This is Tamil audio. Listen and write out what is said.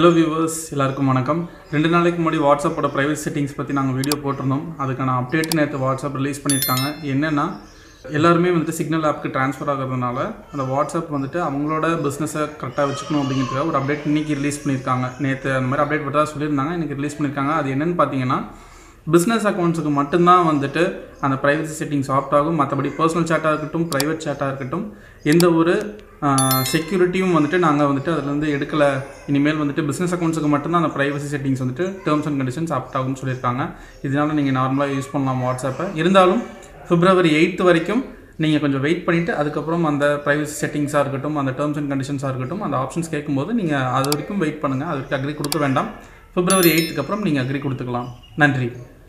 ஹலோ வியூவர்ஸ் எல்லாருக்கும் வணக்கம் ரெண்டு நாளைக்கு முன்னாடி வாட்ஸ்அப்போட ப்ரைவேட் செட்டிங்ஸ் பற்றி நாங்கள் வீடியோ போட்டிருந்தோம் அதுக்கான அப்டேட் நேற்று வாட்ஸ்அப் ரிலீஸ் பண்ணியிருக்காங்க என்னென்னா எல்லாருமே வந்துட்டு சிக்னல் ஆப்க்கு ட்ரான்ஸ்ஃபர் ஆகிறதுனால அந்த வாட்ஸ்அப் வந்துட்டு அவங்களோட பிஸ்னஸை கரெக்டாக வச்சுக்கணும் அப்படிங்கிறதுக்காக ஒரு அப்டேட் இன்றைக்கி ரிலீஸ் பண்ணியிருக்காங்க நேற்று அந்த மாதிரி அப்டேட் பற்றி சொல்லியிருந்தாங்க இன்றைக்கி ரிலீஸ் பண்ணியிருக்காங்க அது என்னென்னு பார்த்தீங்கன்னா பிஸ்னஸ் அக்கௌண்ட்ஸுக்கு மட்டும்தான் வந்துட்டு அந்த ப்ரைவசி செட்டிங்ஸ் ஆப்ட் ஆகும் மற்றபடி பர்சனல் சேட்டாக இருக்கட்டும் ப்ரைவேட் சேட்டாக இருக்கட்டும் எந்த ஒரு செக்யூரிட்டியும் வந்துட்டு நாங்கள் வந்துட்டு அதுலேருந்து எடுக்கலை இனிமேல் வந்துட்டு பிஸ்னஸ் அக்கௌண்ட்ஸுக்கு மட்டும்தான் அந்த ப்ரைவசி செட்டிங்ஸ் வந்துட்டு டேர்ம்ஸ் அண்ட் கண்டிஷன்ஸ் ஆப்ட் ஆகும்னு சொல்லியிருக்காங்க இதனால் நீங்கள் நார்மலாக யூஸ் பண்ணலாம் வாட்ஸ்அப்பை இருந்தாலும் பிப்ரவரி எயித்து வரைக்கும் நீங்கள் கொஞ்சம் வெயிட் பண்ணிவிட்டு அதுக்கப்புறம் அந்த ப்ரைவசி செட்டிங்ஸாக இருக்கட்டும் அந்த டேர்ம்ஸ் அண்ட் கண்டிஷன்ஸாக இருக்கட்டும் அந்த ஆப்ஷன்ஸ் கேட்கும்போது நீங்கள் அது வரைக்கும் வெயிட் பண்ணுங்கள் அது வரைக்கும் அக்ரி கொடுக்க வேண்டாம் பிப்ரவரி எயித்துக்கு அப்புறம் நீங்கள் அக்ரி கொடுத்துக்கலாம் நன்றி